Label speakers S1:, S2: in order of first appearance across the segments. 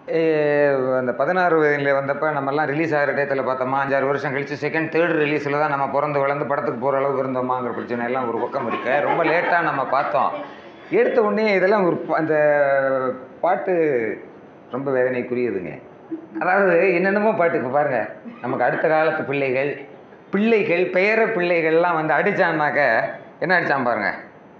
S1: அந்த பதினாறு வயதில் வந்தப்போ நம்மலாம் ரிலீஸ் ஆகிற டயத்தில் பார்த்தோமா அஞ்சாறு வருஷம் கழிச்சு செகண்ட் தேர்ட் ரிலீஸில் தான் நம்ம பிறந்து வளர்ந்து படத்துக்கு போகிற அளவுக்கு இருந்தோமாங்கிற பிரச்சனை எல்லாம் ஒரு பக்கம் இருக்கு ரொம்ப லேட்டாக நம்ம பார்த்தோம் எடுத்த உடனே இதெல்லாம் ஒரு ப- அந்த பாட்டு ரொம்ப வேதனைக்குரியதுங்க அதாவது என்னென்னமோ பாட்டு இப்போ பாருங்க நமக்கு அடுத்த காலத்து பிள்ளைகள் பிள்ளைகள் பெயர பிள்ளைகள்லாம் வந்து அடிச்சான்னாக்க என்ன அடிச்சான் பாருங்க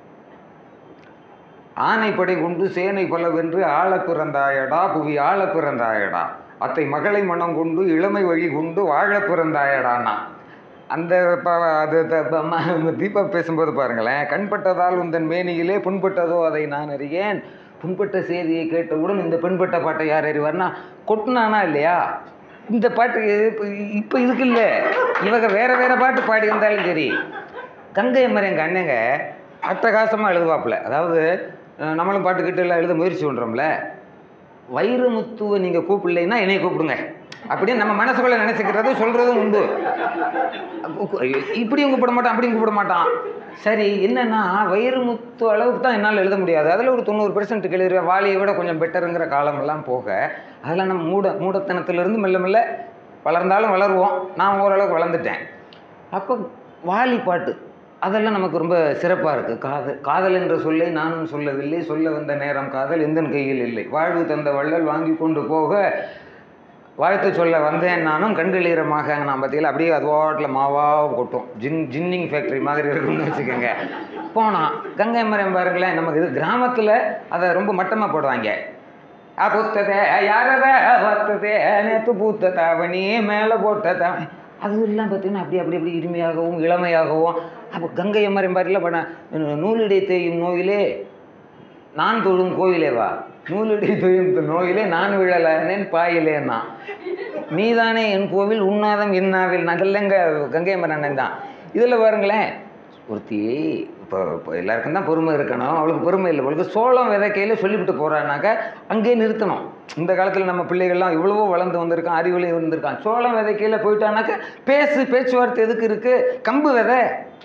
S1: ஆனைப்படை கொண்டு சேனை பலவென்று ஆள பிறந்தாயடா புவி ஆள பிறந்தாயடா அத்தை மகளை மனம் கொண்டு இளமை வழி கொண்டு வாழ பிறந்தாயடான்னா அந்த ப அது த- ப- ம- தீபா பேசும்போது பாருங்களேன் கண்பட்டதால் உந்தன் மேனியிலே புண்பட்டதோ அதை நான் அறியேன் புண்பட்ட செய்தியை கேட்டவுடன் இந்த பெண்பட்ட பாட்டை யார் அறிவார்னா கொட்டினானா இல்லையா இந்த பாட்டு இப்போ இப்போ இதுக்கு இல்லை இவங்க வேற வேற பாட்டு பாடி இருந்தாலும் சரி கங்கை அம்மர் எங்கள் அண்ணங்க அட்டகாசமாக எழுதுவாப்புல அதாவது அஹ், நம்மளும் பாட்டுக்கிட்ட எல்லாம் எழுத முயற்சி பண்ணுறோம்ல வைரமுத்துவை நீங்கள் கூப்பிடலைன்னா என்னைய கூப்பிடுங்க அப்படின்னு நம்ம மனசுக்குள்ள நினச்சிக்கிறது சொல்கிறதும் உண்டு இப்படியும் கூப்பிட மாட்டான் அப்படியும் கூப்பிட மாட்டான் சரி என்னன்னா வைரமுத்து அளவுக்கு தான் என்னால் எழுத முடியாது அதில் ஒரு தொண்ணூறு பெர்சன்ட் எழுதுவேன் வாலியை விட கொஞ்சம் பெட்டருங்கிற காலமெல்லாம் போக அதெல்லாம் நம்ம மூட மூடத்தனத்திலிருந்து மெல்ல மெல்ல வளர்ந்தாலும் வளருவோம் நான் ஓரளவுக்கு வளர்ந்துட்டேன் அப்போ வாலி பாட்டு அதெல்லாம் நமக்கு ரொம்ப சிறப்பாக இருக்குது காதல் காதல் என்ற சொல்லை நானும் சொல்லவில்லை சொல்ல வந்த நேரம் காதல் எந்தன் கையில் இல்லை வாழ்வு தந்த வள்ளல் வாங்கி கொண்டு போக வாழ்த்து சொல்ல வந்தேன் நானும் கண்கள் ஈரமாக நான் பார்த்தீங்களா அப்படியே அது ஓட்டில் மாவாக கொட்டும் ஜின் ஜின்னிங் ஃபேக்ட்ரி மாதிரி இருக்கும்னு வச்சுக்கோங்க போனான் கங்கை மரம் பாருங்களேன் நமக்கு இது கிராமத்தில் அதை ரொம்ப மட்டமாக போடுவாங்க ஆ பூத்ததே யாரத பார்த்ததே நேற்று பூத்த தாவணி மேலே போட்ட தாவணி அதெல்லாம் பார்த்தீங்கன்னா அப்படி அப்படி அப்படி இனிமையாகவும் இளமையாகவும் அப்போ கங்கை அம்மரம் பாரில் பண்ண நூலிடை தேயும் நோயிலே நான் தொழும் கோயிலேவா நூலிடை தொழும் நோயிலே நான் விழலானேன் பாயிலேன்னா நீதானே என் கோவில் உண்ணாதம் என்னாவில் நகல்லங்க கங்கை மன்னன் தான் இதில் பாருங்களேன் ஒருத்தி இப்போ இப்போ எல்லாருக்கும் தான் பொறுமை இருக்கணும் அவளுக்கு பொறுமை இல்லை அவளுக்கு சோளம் விதைக்கையில் சொல்லிவிட்டு போகிறானாக்கா அங்கேயே நிறுத்தணும் இந்த காலத்தில் நம்ம பிள்ளைகள்லாம் இவ்வளவோ வளர்ந்து வந்திருக்கான் அறிவுலையும் இருந்திருக்கான் சோளம் விதைக்கையில் போயிட்டானாக்கா பேசு பேச்சுவார்த்தை எதுக்கு இருக்குது கம்பு விதை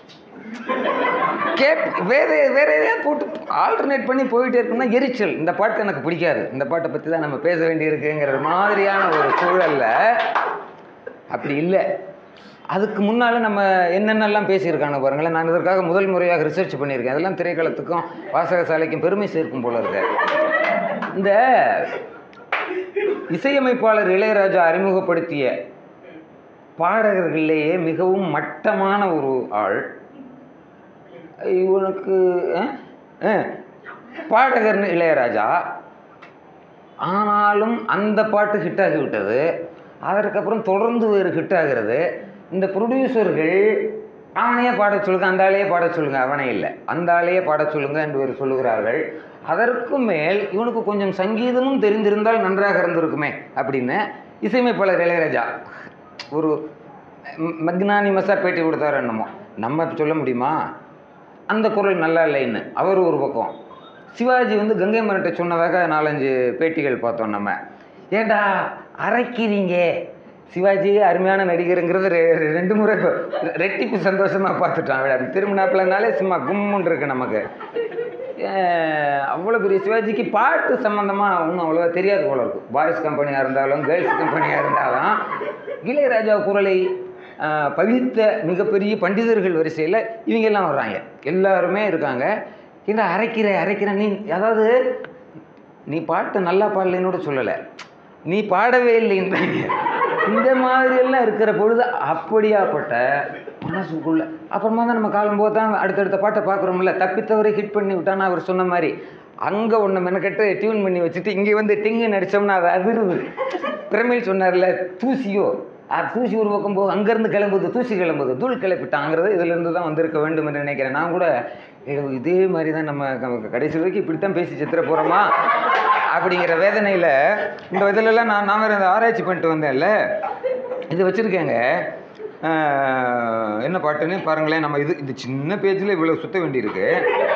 S1: கேப் வேற வேற எதையாவது போட்டு ஆல்டர்னேட் பண்ணி போயிட்டே இருக்கணும்னா எரிச்சல் இந்த பாட்டு எனக்கு பிடிக்காது இந்த பாட்டை பற்றி தான் நம்ம பேச வேண்டியிருக்குங்கிற மாதிரியான ஒரு சூழல்ல அப்படி இல்லை அதுக்கு முன்னால் நம்ம என்னென்னலாம் பேசியிருக்காங்க பாருங்களேன் நான் இதற்காக முதல் முறையாக ரிசர்ச் பண்ணியிருக்கேன் அதெல்லாம் திரைக்களத்துக்கும் வாசகசாலைக்கும் பெருமை சேர்க்கும் போல இருக்கு இந்த இசையமைப்பாளர் இளையராஜா அறிமுகப்படுத்திய பாடகர்களிலேயே மிகவும் மட்டமான ஒரு ஆள் இவனுக்கு அஹ், அஹ், பாடகர்னு இளையராஜா ஆனாலும் அந்த பாட்டு ஹிட் ஆகிவிட்டது அதற்கப்புறம் தொடர்ந்து வேறு ஹிட் ஆகிறது இந்த ப்ரொடியூசர்கள் அவனையே பாடச் சொல்லுங்க அந்த ஆளையே பாடச் சொல்லுங்க அவனே இல்லை அந்த ஆளையே பாடச் சொல்லுங்க என்று வேறு சொல்லுகிறார்கள் அதற்கு மேல் இவனுக்கு கொஞ்சம் சங்கீதமும் தெரிந்திருந்தால் நன்றாக இருந்திருக்குமே அப்படின்னு இசையமைப்பாளர் இளையராஜா ஒரு மெக்னானிமஸாக பேட்டி கொடுத்தாரு என்னமோ நம்ம இப்ப சொல்ல முடியுமா அந்த குரல் நல்லா இல்லைன்னு அவர் ஒரு பக்கம் சிவாஜி வந்து கங்கை மரட்டை சொன்னதாக நாலஞ்சு பேட்டிகள் பார்த்தோம் நம்ம ஏண்டா அரைக்கிறீங்க சிவாஜி அருமையான நடிகருங்கிறது ரெ- ரெ- ரெண்டு முறை இப்ப ரெட்டிப்பு சந்தோஷமாக பார்த்துட்டான் விட திரும்பினாப்பிலனாலே சும்மா கும்முன்னு இருக்கு நமக்கு அஹ் அவ்வளோ பெரிய சிவாஜிக்கு பாட்டு சம்மந்தமாக ஒன்றும் அவ்வளோவா தெரியாது போல இருக்கும் பாய்ஸ் கம்பெனியாக இருந்தாலும் கேர்ள்ஸ் கம்பெனியாக இருந்தாலும் இளையராஜா குரலை அஹ், பழித்த மிகப்பெரிய பண்டிதர்கள் வரிசையில் இவங்க எல்லாம் வர்றாங்க எல்லாருமே இருக்காங்க என்ன அரைக்கிற அரைக்கிற நீ அதாவது நீ பாட்டு நல்லா பாடலைன்னு கூட சொல்லலை நீ பாடவே இல்லைன்றாங்க இந்த மாதிரி எல்லாம் இருக்கிற பொழுது அப்படியாப்பட்ட மனசுக்குள்ள அப்புறமா தான் நம்ம காலம் போது தான் அடுத்தடுத்த பாட்டை பார்க்குறோம்ல தப்பித்தவரை ஹிட் பண்ணி விட்டானா அவர் சொன்ன மாதிரி அங்கே ஒன்று மெனக்கட்டு டியூன் பண்ணி வச்சுட்டு இங்கே வந்து டிங்கு நடிச்சோம்னா அது அதிருது பிரமிழ் சொன்னார்ல தூசியோ அது தூசி ஒரு பக்கம் போகும் அங்கேருந்து கிளம்புது தூசி கிளம்புது தூள் கிளப்பிட்டாங்கிறது இதுலேருந்து தான் வந்திருக்க வேண்டும் என்று நினைக்கிறேன் நான் கூட ஐயோ, இதே மாதிரி தான் நம்ம க- கடைசி வரைக்கும் இப்படி தான் பேசி சித்திர போகிறோமா அப்படிங்கிற வேதனையில் இந்த இதிலெல்லாம் நான் நான் வேறு இந்த ஆராய்ச்சி பண்ணிட்டு வந்தேன்ல இது வச்சுருக்கேங்க என்ன பாட்டுன்னு பாருங்களேன் நம்ம இது இந்த சின்ன பேஜில் இவ்வளோ சுத்த வேண்டியிருக்கு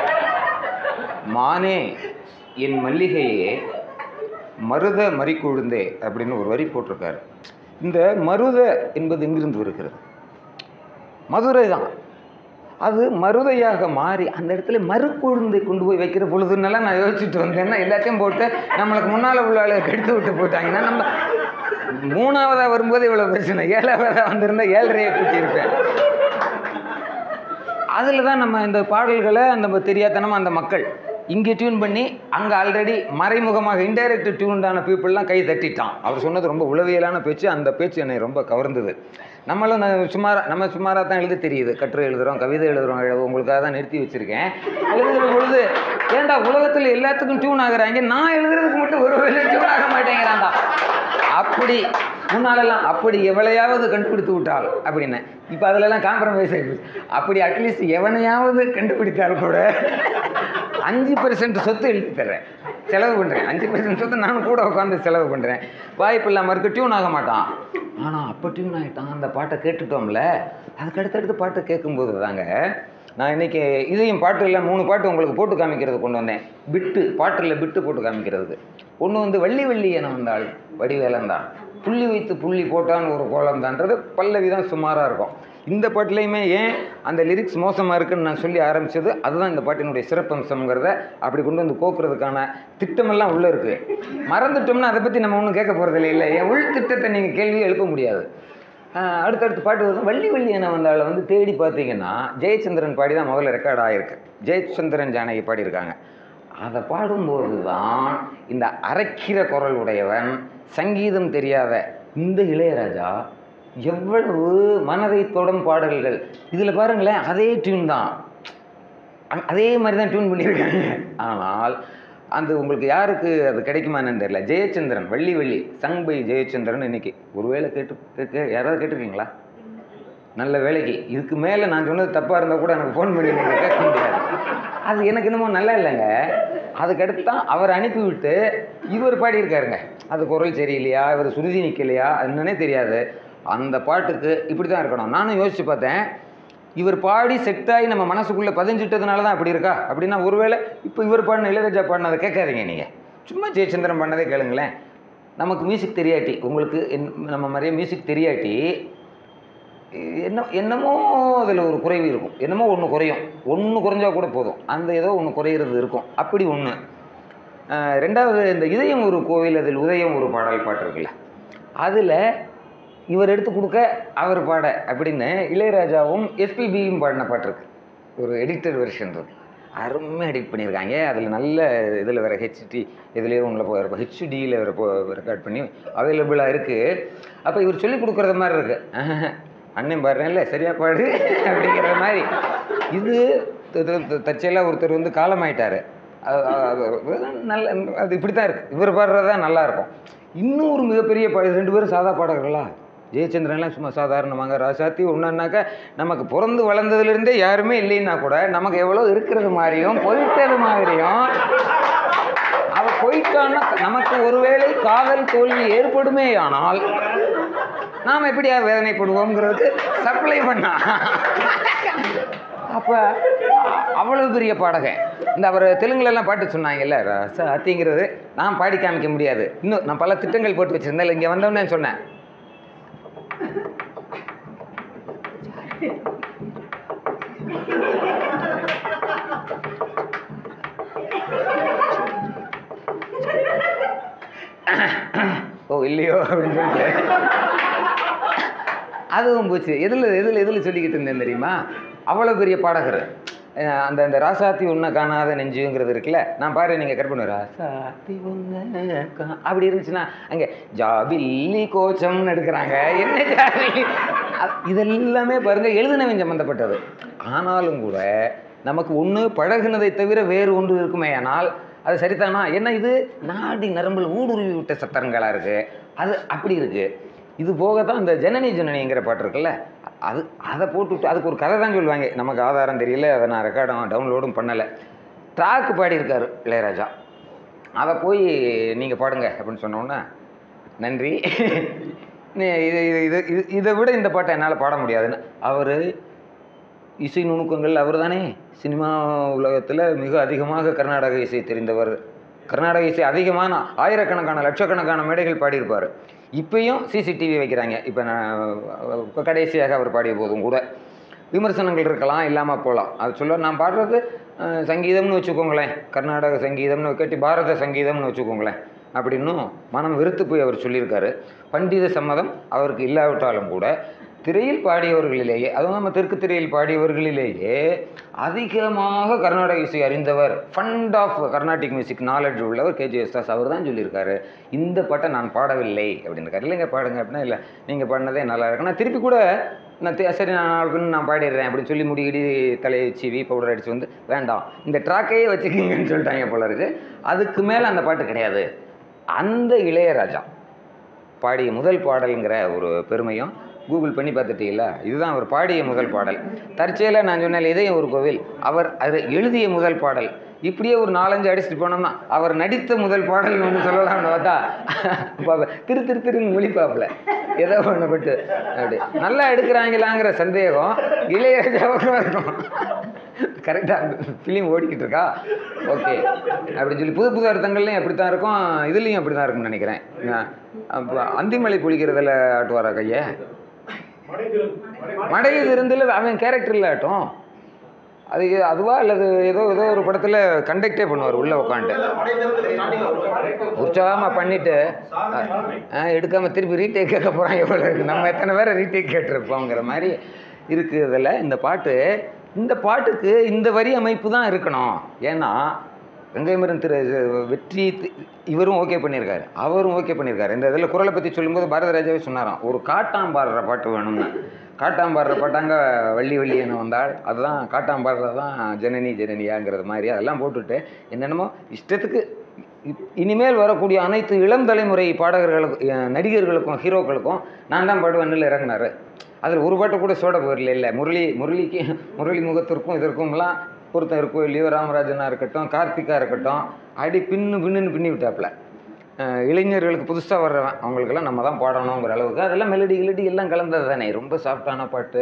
S1: மானே என் மல்லிகையே மருத மறிக்குழுந்தே அப்படின்னு ஒரு வரி போட்டிருக்காரு இந்த மருத என்பது எங்கிருந்து வருகிறது மதுரை தான் அது மருதையாக மாறி அந்த இடத்துல மறுக்குழுந்தை கொண்டு போய் வைக்கிற பொழுதுன்னெல்லாம் நான் யோசிச்சுட்டு வந்தேன்னா எல்லாத்தையும் போட்டு நம்மளுக்கு முன்னால் உள்ள ஆளு கெடுத்து விட்டு போயிட்டாங்கன்னா நம்ம மூணாவதாக வரும்போது இவ்வளோ பிரச்சனை ஏழாவதாக வந்திருந்தா ஏழரையை கூட்டியிருப்பேன் அதில் தான் நம்ம இந்த பாடல்களை அந்த தெரியாதனமாக அந்த மக்கள் இங்கே டியூன் பண்ணி அங்கே ஆல்ரெடி மறைமுகமாக இன்டைரக்ட் டியூன்டான பீப்புளெலாம் கை தட்டிட்டான் அவர் சொன்னது ரொம்ப உளவியலான பேச்சு அந்த பேச்சு என்னை ரொம்ப கவர்ந்தது நம்மளும் ந- சுமாரா நம்ம சுமாராக தான் எழுத தெரியுது கட்டுரை எழுதுகிறோம் கவிதை எழுதுகிறோம் எழு உங்களுக்காக தான் நிறுத்தி வச்சுருக்கேன் எழுதுகிற பொழுது ஏன்டா உலகத்தில் எல்லாத்துக்கும் டியூன் ஆகுறாங்க நான் எழுதுறதுக்கு மட்டும் ஒரு வேலை டியூன் ஆக மாட்டேங்கிறான்டா அப்படி முன்னாலெல்லாம் அப்படி எவளையாவது கண்டுபிடித்து விட்டால் அப்படின்னு இப்போ அதிலெல்லாம் காம்ப்ரமைஸ் ஆகிடுச்சு அப்படி அட்லீஸ்ட் எவனையாவது கண்டுபிடித்தால் கூட அஞ்சு பெர்சன்ட் சொத்து எழுதி தர்றேன் செலவு பண்ணுறேன் அஞ்சு பெர்சன்ட் சொத்து நான் கூட உட்காந்து செலவு பண்ணுறேன் வாய்ப்பு இல்லாமல் இருக்க டியூன் ஆக மாட்டான் ஆனால் அப்போ டியூன் ஆகிட்டான் அந்த பாட்டை கேட்டுட்டோம்ல அதுக்கு அடுத்தடுத்து பாட்டு கேட்கும்போது தாங்க நான் இன்னைக்கு இதையும் பாட்டு இல்லை மூணு பாட்டு உங்களுக்கு போட்டு காமிக்கிறது கொண்டு வந்தேன் பிட்டு பாட்டில் பிட்டு போட்டு காமிக்கிறதுக்கு ஒன்று வந்து வள்ளி வள்ளி என வந்தாள் வடிவேலன் தான் புள்ளி வைத்து புள்ளி போட்டான்னு ஒரு கோலம் தான்றது பல்லவி தான் சுமாராக இருக்கும் இந்த பாட்டுலையுமே ஏன் அந்த லிரிக்ஸ் மோசமாக இருக்குன்னு நான் சொல்லி ஆரம்பிச்சது அதுதான் இந்த பாட்டினுடைய சிறப்பம்சம்ங்கிறத அப்படி கொண்டு வந்து கோக்குறதுக்கான திட்டமெல்லாம் உள்ளே இருக்குது மறந்துட்டோம்னா அதை பற்றி நம்ம ஒன்றும் கேட்க போகிறது இல்லை என் உள் திட்டத்தை நீங்கள் கேள்வி எழுப்ப முடியாது ஆஹ் அடுத்தடுத்து பாட்டு வரும் வள்ளி வள்ளி என வந்தால வந்து தேடி பார்த்தீங்கன்னா ஜெயச்சந்திரன் பாடி தான் முதல்ல ரெக்கார்ட் ஆகிருக்கு ஜெயச்சந்திரன் ஜானகி பாடியிருக்காங்க அதை பாடும்போது தான் இந்த அரைக்கிற குரல் உடையவன் சங்கீதம் தெரியாத இந்த இளையராஜா எவ்வளவு மனதை தொடும் பாடல்கள் இதில் பாருங்களேன் அதே டியூன் தான் அ- அதே மாதிரி தான் டியூன் பண்ணியிருக்காங்க ஆனால் அந்த உங்களுக்கு யாருக்கு அது கிடைக்குமான்னு தெரியல ஜெயச்சந்திரன் வள்ளி வள்ளி சங் பை ஜெயச்சந்திரன் இன்னைக்கு ஒருவேளை கேட்டு கேட்க யாராவது கேட்டிருக்கீங்களா நல்ல வேலைக்கு இதுக்கு மேலே நான் சொன்னது தப்பாக இருந்தால் கூட எனக்கு ஃபோன் பண்ணி நீங்கள் கேட்க முடியாது அது எனக்கு என்னமோ நல்லா இல்லைங்க அதுக்கடுத்து தான் அவர் அனுப்பிவிட்டு இவர் பாடியிருக்காருங்க அது குரல் சரியில்லையா இவர் சுருதி நிற்கலையா என்னன்னே தெரியாது அந்த பாட்டுக்கு இப்படி தான் இருக்கணும் நானும் யோசிச்சு பார்த்தேன் இவர் பாடி செட்டாகி நம்ம மனசுக்குள்ளே பதிஞ்சிட்டதுனால தான் அப்படி இருக்கா அப்படின்னா ஒருவேளை இப்போ இவர் பாடின இளையராஜா பாடினதை கேட்காதீங்க நீங்கள் சும்மா ஜெயச்சந்திரன் பண்ணதே கேளுங்களேன் நமக்கு மியூசிக் தெரியாட்டி உங்களுக்கு என் நம்ம மாதிரியே மியூசிக் தெரியாட்டி என்ன என்னமோ அதில் ஒரு குறைவு இருக்கும் என்னமோ ஒன்று குறையும் ஒன்று குறைஞ்சா கூட போதும் அந்த ஏதோ ஒன்று குறையிறது இருக்கும் அப்படி ஒன்று ரெண்டாவது இந்த இதயம் ஒரு கோவில் அதில் உதயம் ஒரு பாடல் பாட்டு இருக்குல்ல அதில் இவர் எடுத்து கொடுக்க அவர் பாட அப்படின்னு இளையராஜாவும் எஸ்பிபியும் பாடின பாட்டு இருக்கு ஒரு எடிட்டட் வெர்ஷன் இருக்கு அருமையாக எடிட் பண்ணியிருக்காங்க அதில் நல்ல இதில் வேறு ஹெச்டி இதுலேயே ஒன்றில் போயிருப்போம் ஹெச்டியில் வேறு போ ரெக்கார்ட் பண்ணி அவைலபிளாக இருக்குது அப்போ இவர் சொல்லி கொடுக்குறது மாதிரி இருக்குது அண்ணன் பாடுறேன்ல சரியா பாடு அப்படிங்கிற மாதிரி இது த- த- த- தற்செயலாக ஒருத்தர் வந்து காலமாயிட்டாரு அது- அது- அது நல்ல அது இப்படி தான் இருக்குது இவர் பாடுறது தான் நல்லா இருக்கும் இன்னும் ஒரு மிகப்பெரிய பா ரெண்டு பேரும் சாதா பாடகர்களா ஜெயச்சந்திரன்லாம் சும்மா சாதாரணமாங்க ராசாத்தி ஒன்றுனாக்கா நமக்கு பிறந்து வளர்ந்ததுலேருந்தே யாருமே இல்லைன்னா கூட நமக்கு எவ்வளோ இருக்கிறது மாதிரியும் போயிட்டது மாதிரியும் அவ போயிட்டான்னா நமக்கு ஒருவேளை காதல் தோல்வி ஏற்படுமே ஆனால் நாம் எப்படியா வேதனைப்படுவோங்கிறதுக்கு சப்ளை பண்ணா அப்போ அவ்வளவு பெரிய பாடகன் இந்த அவர் தெலுங்குலலாம் பாட்டு சொன்னாங்கல்ல ரசாத்திங்கிறது நான் பாடி காமிக்க முடியாது இன்னும் நான் பல திட்டங்கள் போட்டு வச்சுருந்தேன் இங்கே வந்தோடனே சொன்னேன் ஓ இல்லையோ அப்படின்னு சொல்லிட்டு அதுவும் போச்சு எதில் எதில் எதில் சொல்லிக்கிட்டு இருந்தேன் தெரியுமா அவ்வளோ பெரிய பாடகர் அஹ் அந்த அந்த ராசாத்தி உன்னை காணாத நெஞ்சுங்கிறது இருக்குல்ல நான் பாரு நீங்கள் கற்பனை ராசாத்தி உன்னை கா அப்படி இருந்துச்சுன்னா அங்கே ஜாபில்லி கோச்சம்னு எடுக்கிறாங்க என்ன ஜாபில்லி அ- இதெல்லாமே பாருங்க எழுதினவன் சம்மந்தப்பட்டது ஆனாலும் கூட நமக்கு ஒன்று பழகுனதை தவிர வேறு ஒன்று இருக்குமே ஆனால் அது சரிதானா என்ன இது நாடி நரம்பில் ஊடுருவி விட்ட சத்தரங்களாக இருக்குது அது அப்படி இருக்குது இது போக தான் இந்த ஜனனி ஜனனிங்கிற பாட்டு இருக்குல்ல அது அதை போட்டுவிட்டு அதுக்கு ஒரு கதை தான் சொல்லுவாங்க நமக்கு ஆதாரம் தெரியல அதை நான் ரெக்கார்டும் டவுன்லோடும் பண்ணலை ட்ராக்கு பாடியிருக்காரு இளையராஜா அதை போய் நீங்கள் பாடுங்க அப்படின்னு சொன்னோன்னே நன்றி நீ இது இது இது இது இதை விட இந்த பாட்டை என்னால் பாட முடியாதுன்னு அவர் இசை நுணுக்கங்கள் அவர் தானே சினிமா உலகத்தில் மிக அதிகமாக கர்நாடக இசை தெரிந்தவர் கர்நாடக இசை அதிகமான ஆயிரக்கணக்கான லட்சக்கணக்கான மேடைகள் பாடியிருப்பார் இப்பயும் சிசிடிவி வைக்கிறாங்க இப்போ நான் கடைசியாக அவர் பாடிய போதும் கூட விமர்சனங்கள் இருக்கலாம் இல்லாமல் போகலாம் அது சொல்ல நான் பாடுறது அஹ், சங்கீதம்னு வச்சுக்கோங்களேன் கர்நாடக சங்கீதம்னு கேட்டு பாரத சங்கீதம்னு வச்சுக்கோங்களேன் அப்படின்னும் மனம் வெறுத்து போய் அவர் சொல்லியிருக்காரு பண்டித சம்மதம் அவருக்கு இல்லாவிட்டாலும் கூட திரையில் பாடியவர்களிலேயே அதுவும் நம்ம தெற்கு திரையில் பாடியவர்களிலேயே அதிகமாக கர்நாடக இசை அறிந்தவர் fund of Carnatic music knowledge உள்ளவர் கேஜி எஸ்தாஸ் அவர் தான் சொல்லியிருக்காரு இந்த பாட்டை நான் பாடவில்லை அப்படின்னு இருக்காரு இல்லைங்க பாடுங்க அப்படின்னா இல்லை நீங்கள் பாடினதே நல்லா இருக்கு நான் திருப்பி கூட நான் தி- சரி நான் நாளைக்கு நான் பாடிடுறேன் அப்படின்னு சொல்லி முடிகிடி தலையை சீவி பவுடர் அடித்து வந்து வேண்டாம் இந்த ட்ராக்கையே வச்சுக்கிங்கன்னு சொல்லிட்டாங்க போல இருக்கு அதுக்கு மேலே அந்த பாட்டு கிடையாது அந்த இளையராஜா பாடிய முதல் பாடல்ங்கிற ஒரு பெருமையும் கூகுள் பண்ணி பார்த்துட்டீங்களா இதுதான் அவர் பாடிய முதல் பாடல் தற்செயலாக நான் சொன்னேன் இதயம் ஒரு கோவில் அவர் அது எழுதிய முதல் பாடல் இப்படியே ஒரு நாலஞ்சு அடிச்சுட்டு போனோம்னா அவர் நடித்த முதல் பாடல் ஒன்று சொல்லலாம்னு பார்த்தா பாப்ப திரு திரு திருன்னு முழிப்பாப்புல ஏதோ ஒன்று பட்டு அப்படி நல்லா எடுக்கிறாங்களாங்கிற சந்தேகம் இளையராஜாவுக்கும் இருக்கும் கரெக்டாக ஃபிலிம் ஓடிக்கிட்டு இருக்கா ஓகே அப்படின்னு சொல்லி புது புது அர்த்தங்கள்லையும் அப்படி தான் இருக்கும் இதுலேயும் அப்படி தான் இருக்கும்னு நினைக்கிறேன் நான் அப்போ அந்திமலை பொழிக்கிறதுல ஆட்டுவாரா கையை மடையில் இருந்தில் அவன் கேரக்டரில் ஆட்டும் அது அதுவா அல்லது ஏதோ ஏதோ ஒரு படத்தில் கண்டக்டே பண்ணுவார் உள்ளே உட்காந்து உற்சாகமாக பண்ணிட்டு ஆ, எடுக்காம திருப்பி ரீடேக் கேட்க போகிறான் எவ்வளோ இருக்கு நம்ம எத்தனை பேரை ரீடேக் கேட்டிருப்போங்கிற மாதிரி இருக்குது இதில் இந்த பாட்டு இந்த பாட்டுக்கு இந்த வரி அமைப்பு தான் இருக்கணும் ஏன்னா வெங்கைமரன் திரு வெற்றி தி- இவரும் ஓகே பண்ணியிருக்காரு அவரும் ஓகே பண்ணியிருக்காரு இந்த இதில் குரலை பற்றி சொல்லும்போது பாரதராஜாவே சொன்னாராம் ஒரு காட்டாம் பாடுற பாட்டு வேணும்னு காட்டாம் பாடுற பாட்டாங்க வள்ளி வள்ளி என்ன வந்தால் அதுதான் காட்டாம் பாடுறது தான் ஜனனி ஜனனியாங்கிறது மாதிரி அதெல்லாம் போட்டுட்டு என்னென்னமோ இஷ்டத்துக்கு இப்- இனிமேல் வரக்கூடிய அனைத்து இளம் தலைமுறை பாடகர்களுக்கும் அஹ், நடிகர்களுக்கும் ஹீரோக்களுக்கும் நான் தான் பாடுவேன்னு இறங்கினாரு அதில் ஒரு பாட்டு கூட சோட போரில் இல்லை முரளி முரளிக்கு முரளி முகத்திற்கும் இதற்கும்லாம் பொருத்தம் இருக்கும் இல்லையோ ராமராஜனா இருக்கட்டும் கார்த்திகா இருக்கட்டும் அடி பின்னு பின்னுன்னு பின்னி விட்டாப்புல அஹ், இளைஞர்களுக்கு புதுசாக வர்றவன் அவங்களுக்கெல்லாம் நம்ம தான் பாடணுங்கிற அளவுக்கு அதெல்லாம் மெலடி கிலடி எல்லாம் கலந்தது தானே ரொம்ப சாஃப்டான பாட்டு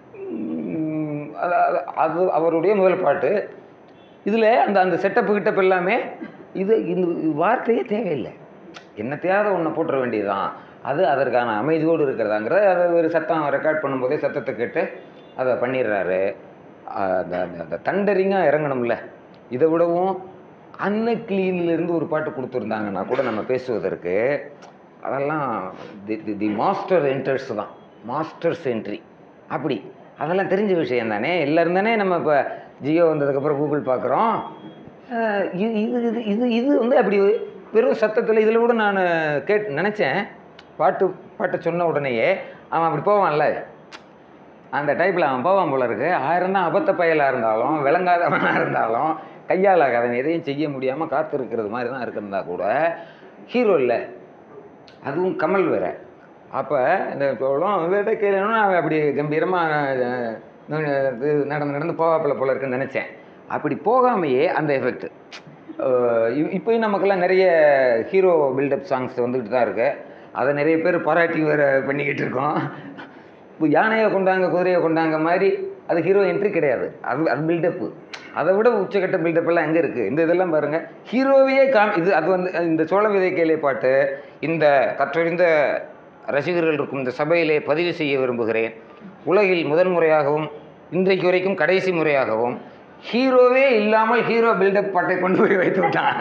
S1: உம், அது அது- அது அவருடைய முதல் பாட்டு இதில் அந்த அந்த செட்டப்பு கிட்டப் எல்லாமே இது இந்த வார்த்தையே தேவையில்லை என்னத்தையாவது ஒன்று போட்டுற வேண்டியதுதான் அது அதற்கான அமைதியோடு இருக்கிறதாங்கிற அதை ஒரு சத்தம் ரெக்கார்ட் பண்ணும்போதே சத்தத்தை கேட்டு அதை பண்ணிடுறாரு அந்த அந்த- அந்த தண்டரிங்காக இறங்கணும்ல இதை விடவும் அன்னக்ளீன்லேருந்து ஒரு பாட்டு கொடுத்துருந்தாங்கன்னா கூட நம்ம பேசுவதற்கு அதெல்லாம் the the the master enters தான் மாஸ்டர்ஸ் என்ட்ரி அப்படி அதெல்லாம் தெரிஞ்ச விஷயம் தானே எல்லாரும் தானே நம்ம இப்போ ஜியோ வந்ததுக்கப்புறம் கூகுள் பார்க்குறோம் இது இது இது இது இது வந்து அப்படி வெறும் சத்தத்தில் இதில் கூட நான் கேட் நினச்சேன் பாட்டு பாட்டை சொன்ன உடனேயே அவன் அப்படி போவான்ல அந்த டைப்பில் அவன் போவான் போல இருக்கு ஆயிரம் தான் அபத்த பயலாக இருந்தாலும் விளங்காதவனாக இருந்தாலும் கையால் ஆகாதவன் எதையும் செய்ய முடியாமல் காத்து இருக்கிறது மாதிரி தான் இருக்கிறதா கூட ஹீரோ இல்லை அதுவும் கமல் வேற அப்போ இந்த சோளம் விதை கேளுன்னு அவன் அப்படி கம்பீரமாக நடந்து நடந்து போவாப்பில் போல இருக்குன்னு நினச்சேன் அப்படி போகாமையே அந்த எஃபெக்ட் இப்போயும் நமக்கெல்லாம் நிறைய ஹீரோ பில்டப் சாங்ஸ் வந்துக்கிட்டு தான் இருக்கு அதை நிறைய பேர் பாராட்டி வேறு பண்ணிக்கிட்டு இருக்கோம் இப்போ யானையை கொண்டாங்க குதிரையை கொண்டாங்க மாதிரி அது ஹீரோ என்ட்ரி கிடையாது அது அது பில்டப்பு அதை விட உச்சக்கட்ட பில்டப் எல்லாம் எங்கே இருக்குது இந்த இதெல்லாம் பாருங்கள் ஹீரோவையே காம் இது அது வந்து இந்த சோழ விதை கேளை பாட்டு இந்த கற்றறிந்த ரசிகர்கள் இருக்கும் இந்த சபையிலே பதிவு செய்ய விரும்புகிறேன் உலகில் முதன்முறையாகவும் இன்றைக்கு வரைக்கும் கடைசி முறையாகவும் ஹீரோவே இல்லாமல் ஹீரோ பில்டப் பாட்டை கொண்டு போய் வைத்து விட்டான்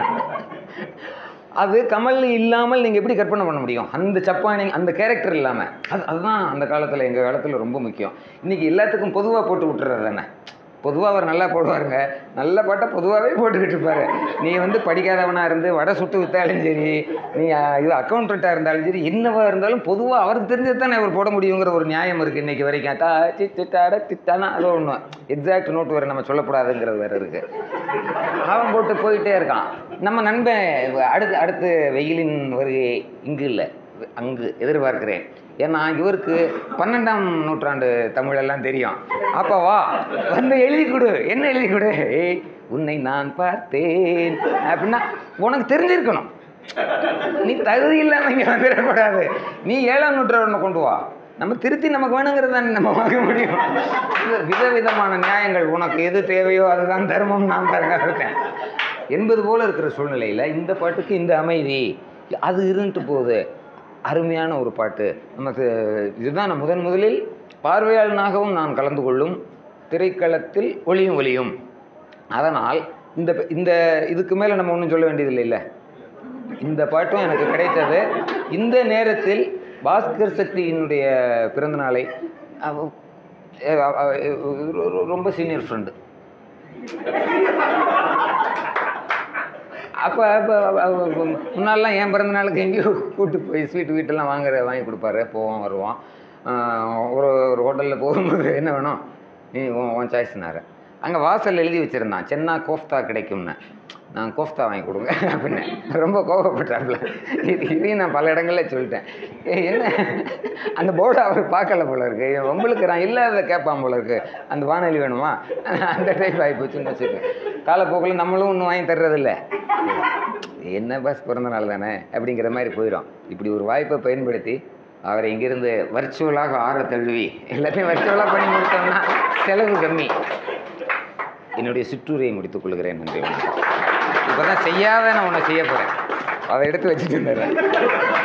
S1: அது கமல் இல்லாமல் நீங்கள் எப்படி கற்பனை பண்ண முடியும் அந்த சப்பானி அந்த கேரக்டர் இல்லாமல் அது அதுதான் அந்த காலத்தில் எங்கள் காலத்தில் ரொம்ப முக்கியம் இன்றைக்கி எல்லாத்துக்கும் பொதுவாக போட்டு விட்டுறது தானே பொதுவாக அவர் நல்லா போடுவாருங்க நல்ல பாட்டை பொதுவாகவே போட்டுக்கிட்டு இருப்பாரு நீ வந்து படிக்காதவனாக இருந்து வடை சுட்டு விற்றாலும் சரி நீ அஹ், இது அக்கௌண்டண்ட்டாக இருந்தாலும் சரி என்னவா இருந்தாலும் பொதுவாக அவருக்கு தெரிஞ்சது தானே அவர் போட முடியுங்கிற ஒரு நியாயம் இருக்குது இன்றைக்கி வரைக்கும் தா சிட்டாட திட்டானா அது ஒன்று எக்ஸாக்ட் நோட் வேறு நம்ம சொல்லக்கூடாதுங்கிறது வேறு இருக்குது அவன் போட்டு போயிட்டே இருக்கான் நம்ம நண்பன் அடுத்து அடுத்து வெயிலின் வருகை இங்கு இல்லை அங்கு எதிர்பார்க்கிறேன் ஏன்னா இவருக்கு பன்னெண்டாம் நூற்றாண்டு தமிழெல்லாம் தெரியும் அப்போ வா வந்து எழுதி கொடு என்ன எழுதி கொடு ஏய் உன்னை நான் பார்த்தேன் அப்படின்னா உனக்கு தெரிஞ்சிருக்கணும் நீ தகுதி இல்லாமல் இங்கே வந்துடக்கூடாது நீ ஏழாம் நூற்றாண்டு கொண்டு வா நம்ம திருத்தி நமக்கு வேணுங்கிறது தானே நம்ம வாங்க முடியும் இது விதவிதமான நியாயங்கள் உனக்கு எது தேவையோ அதுதான் தர்மம் நான் தரங்க இருக்கேன் என்பது போல இருக்கிற சூழ்நிலையில் இந்த பாட்டுக்கு இந்த அமைதி அது இருந்துட்டு போகுது அருமையான ஒரு பாட்டு நமக்கு இதுதான் நான் முதன் முதலில் பார்வையாளனாகவும் நான் கலந்து கொள்ளும் திரைக்களத்தில் ஒளியும் ஒளியும் அதனால் இந்த இந்த இதுக்கு மேலே நம்ம ஒன்றும் சொல்ல வேண்டியதில்லை இல்லை இந்த பாட்டும் எனக்கு கிடைத்தது இந்த நேரத்தில் பாஸ்கர் சக்தியினுடைய பிறந்தநாளை அவ- அவ- அவ- ரொ- ரொ- ரொம்ப சீனியர் ஃப்ரெண்டு அப்போ அப்போ முன்னாடிலாம் என் பிறந்த நாளுக்கு எங்கேயோ கூட்டு போய் ஸ்வீட் வீட்டெல்லாம் வாங்குற வாங்கி கொடுப்பாரு போவோம் வருவோம் ஆஹ் ஒரு ஒரு ஹோட்டலில் போகும்போது என்ன வேணும் நீ உன் உன் சாய்ஸ்னாரு அங்கே வாசல் எழுதி வச்சுருந்தான் சென்னா கோஃப்தா கிடைக்கும்னு நான் கோஃப்தா வாங்கி கொடுங்க அப்படின்னு ரொம்ப கோவப்பட்டாப்புல இது இதையும் நான் பல இடங்களில் சொல்லிட்டேன் ஏய், என்ன அந்த போர்டை அவர் பார்க்கல போல இருக்கு உங்களுக்கு நான் இல்லாத கேட்பான் போல இருக்கு அந்த வானொலி வேணுமா அந்த டைப் ஆகி போச்சுன்னு வச்சுக்கோங்க காலப்போக்கில் நம்மளும் ஒன்றும் வாங்கி தர்றதில்ல என்ன பஸ் பிறந்த நாள் தானே அப்படிங்கிற மாதிரி போயிடும் இப்படி ஒரு வாய்ப்பை பயன்படுத்தி அவரை இங்கிருந்து வர்ச்சுவலாக ஆற தழுவி எல்லாத்தையும் வர்ச்சுவலாக பண்ணி முடித்தோம்னா செலவு கம்மி என்னுடைய சிற்றூரையை முடித்துக் கொள்கிறேன் நன்றி இப்போ தான் செய்யாத நான் உன்னை செய்ய போகிறேன் அதை எடுத்து வச்சுட்டு இருந்தேன்